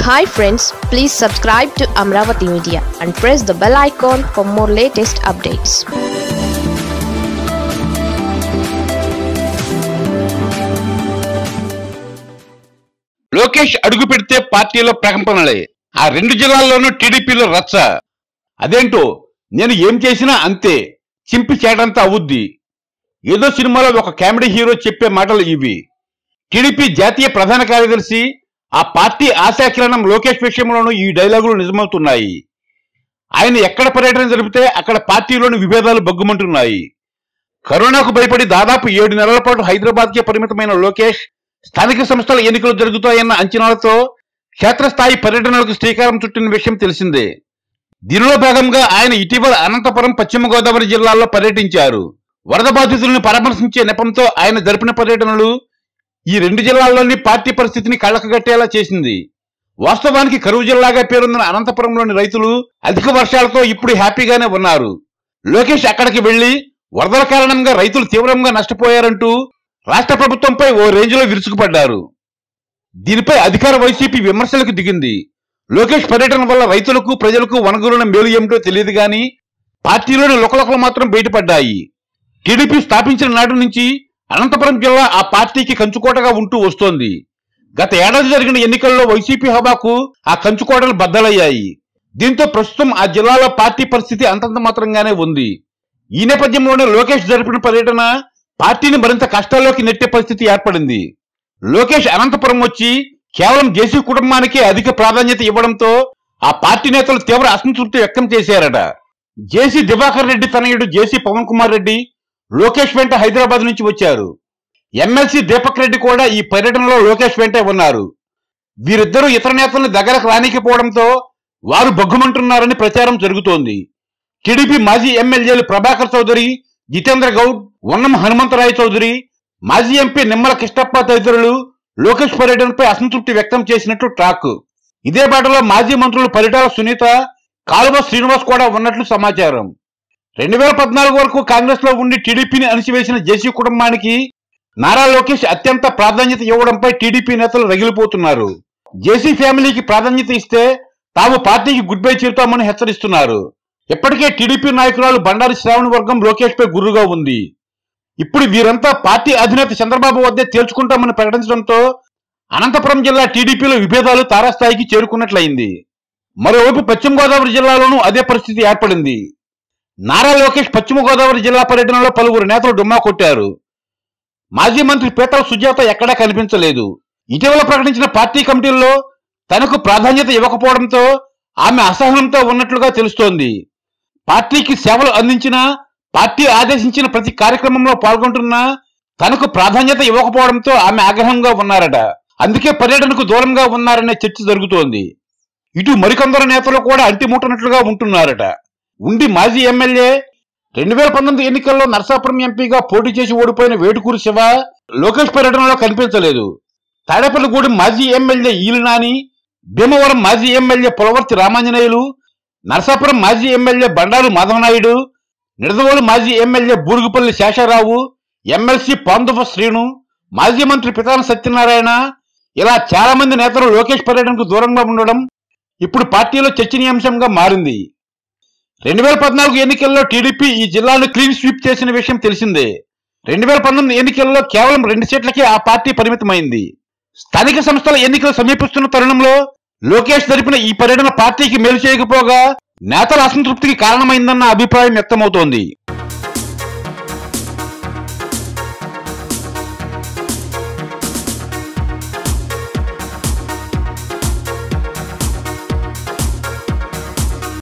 hi friends please subscribe to Amaravati media and press the bell icon for more latest updates Lokesh అడుగు పెడితే పార్టీలో ప్రకంపనలే ఆ రెండు జిల్లాల్లోనూ టీడీపీలో రచ్చ అదేంటో నేను ఏం చేసినా అంతే చింపి చేయడంతా అవుద్ది ఏదో సినిమాలో ఒక కామెడీ హీరో చెప్పే మాటలు ఇవి టీడీపీ జాతీయ ప్రధాన కార్యదర్శి ఆ పార్టీ ఆశాకిరణం లోకేష్ విషయంలోనూ ఈ డైలాగులు నిజమవుతున్నాయి ఆయన ఎక్కడ పర్యటన జరిపితే అక్కడ పార్టీలోని విభేదాలు బగ్గుమంటున్నాయి కరోనాకు భయపడి దాదాపు ఏడు నెలల పాటు హైదరాబాద్కే పరిమితమైన లోకేష్ స్థానిక సంస్థల ఎన్నికలు జరుగుతాయన్న అంచనాలతో క్షేత్రస్థాయి పర్యటనలకు శ్రీకారం చుట్టిన విషయం తెలిసిందే దీనిలో భాగంగా ఆయన ఇటీవల అనంతపురం పశ్చిమ గోదావరి జిల్లాల్లో పర్యటించారు వరద బాధితులను పరామర్శించే నెపంతో ఆయన జరిపిన పర్యటనలు ఈ రెండు జిల్లాల్లోని పార్టీ పరిస్థితిని కళ్ళకగట్టేలా చేసింది వాస్తవానికి కరువు జిల్లాగా పేరొందిన అనంతపురంలోని రైతులు అధిక వర్షాలతో ఇప్పుడు హ్యాపీగానే ఉన్నారు లోకేష్ అక్కడికి వెళ్లి వరదల కారణంగా రైతులు తీవ్రంగా నష్టపోయారంటూ రాష్ట్ర ప్రభుత్వంపై ఓ రేంజ్లో విరుచుకుపడ్డారు దీనిపై అధికార వైసీపీ విమర్శలకు దిగింది లోకేష్ పర్యటన వల్ల రైతులకు ప్రజలకు వనగూరిన మేలు ఏమిటో తెలియదు గాని పార్టీలోని లుకలుకలు మాత్రం బయటపడ్డాయి టీడీపీ స్థాపించిన నాటి నుంచి అనంతపురం జిల్లా ఆ పార్టీకి కంచుకోటగా ఉంటూ వస్తోంది గత ఏడాది జరిగిన ఎన్నికల్లో వైసీపీ హవాకు ఆ కంచుకోటలు బద్దలయ్యాయి దీంతో ప్రస్తుతం ఆ జిల్లాలో పార్టీ పరిస్థితి అంతంత మాత్రంగానే ఉంది ఈ నేపథ్యంలోనే లోకేష్ జరిపిన పర్యటన పార్టీని మరింత కష్టాల్లోకి నెట్టే పరిస్థితి ఏర్పడింది లోకేష్ అనంతపురం వచ్చి కేవలం జేసీ కుటుంబానికే అధిక ప్రాధాన్యత ఇవ్వడంతో ఆ పార్టీ నేతలు తీవ్ర అసంతృప్తి వ్యక్తం చేశారట జేసీ దివాకర్ రెడ్డి తనయుడు జేసీ పవన్ కుమార్ రెడ్డి లోకేష్ వెంట హైదరాబాద్ నుంచి వచ్చారు ఎమ్మెల్సీ దీపక్ రెడ్డి కూడా ఈ పర్యటనలో లోకేష్ వెంటే ఉన్నారు వీరిద్దరూ ఇతర నేతలను దగ్గరకు రానికపోవడంతో వారు బగ్గుమంటున్నారని ప్రచారం జరుగుతోంది టీడీపీ మాజీ ఎమ్మెల్యేలు ప్రభాకర్ చౌదరి జితేంద్ర గౌడ్ ఉన్నం హనుమంతరాయ చౌదరి మాజీ ఎంపీ నిమ్మల కృష్ణప్ప తదితరులు లోకేష్ పర్యటనపై అసంతృప్తి వ్యక్తం చేసినట్లు టాక్ ఇదే బాటలో మాజీ మంత్రులు పరిటాల సునీత కాలువ శ్రీనివాస్ కూడా ఉన్నట్లు సమాచారం రెండు వేల పద్నాలుగు వరకు కాంగ్రెస్ లో ఉండి టీడీపీని అణిచివేసిన జేసీ కుటుంబానికి నారా లోకేష్ అత్యంత ప్రాధాన్యత ఇవ్వడంపై టీడీపీ నేతలు రగిలిపోతున్నారు జేసీ ఫ్యామిలీకి ప్రాధాన్యత ఇస్తే తాము పార్టీకి గుడ్ బై చెబుతామని హెచ్చరిస్తున్నారు ఇప్పటికే టీడీపీ నాయకురాలు బండారి శ్రావణ వర్గం లోకేష్ పై గురుగా ఉంది ఇప్పుడు వీరంతా పార్టీ అధినేత చంద్రబాబు వద్దే తేల్చుకుంటామని ప్రకటించడంతో అనంతపురం జిల్లా టీడీపీలో విభేదాలు తారాస్థాయికి చేరుకున్నట్లయింది మరోవైపు పశ్చిమ గోదావరి జిల్లాలోనూ అదే పరిస్థితి ఏర్పడింది నారా లోకేష్ పశ్చిమ గోదావరి జిల్లా పర్యటనలో పలువురు నేతలు డుమ్మా కొట్టారు మాజీ మంత్రి పీతల సుజాత ఎక్కడా కనిపించలేదు ఇటీవల ప్రకటించిన పార్టీ కమిటీల్లో తనకు ప్రాధాన్యత ఇవ్వకపోవడంతో ఆమె అసహనంతో ఉన్నట్లుగా తెలుస్తోంది పార్టీకి సేవలు అందించిన పార్టీ ఆదేశించిన ప్రతి కార్యక్రమంలో పాల్గొంటున్నా తనకు ప్రాధాన్యత ఇవ్వకపోవడంతో ఆమె ఆగ్రహంగా ఉన్నారట అందుకే పర్యటనకు దూరంగా ఉన్నారనే చర్చ జరుగుతోంది ఇటు మరికొందరు నేతలు కూడా అంటిముట్టనట్లుగా ఉంటున్నారట ఉండి మాజీ ఎమ్మెల్యే రెండు వేల పంతొమ్మిది ఎన్నికల్లో నర్సాపురం ఎంపీగా పోటీ చేసి ఓడిపోయిన వేటుకూరు శివ లోకేష్ పర్యటనలో కనిపించలేదు తాడేపల్లిగూడెం మాజీ ఎమ్మెల్యే ఈలినాని భీమవరం మాజీ ఎమ్మెల్యే పులవర్తి రామాంజనేయులు నరసాపురం మాజీ ఎమ్మెల్యే బండారు మాధవనాయుడు నిడదవోలు మాజీ ఎమ్మెల్యే బూరుగుపల్లి శేషారావు ఎమ్మెల్సీ పాందువ శ్రీను మాజీ మంత్రి పితాన సత్యనారాయణ ఇలా చాలా మంది నేతలు లోకేష్ పర్యటనకు దూరంగా ఉండడం ఇప్పుడు పార్టీలో చర్చనీయాంశంగా మారింది రెండు వేల పద్నాలుగు ఎన్నికల్లో టీడీపీ ఈ జిల్లాను క్లీన్ స్వీప్ చేసిన విషయం తెలిసిందే రెండు వేల పంతొమ్మిది ఎన్నికల్లో కేవలం రెండు సీట్లకే ఆ పార్టీ పరిమితమైంది స్థానిక సంస్థల ఎన్నికలు సమీపిస్తున్న తరుణంలో లోకేష్ జరిపిన ఈ పర్యటన పార్టీకి మేలు చేయకపోగా నేతల అసంతృప్తికి కారణమైందన్న అభిప్రాయం వ్యక్తమవుతోంది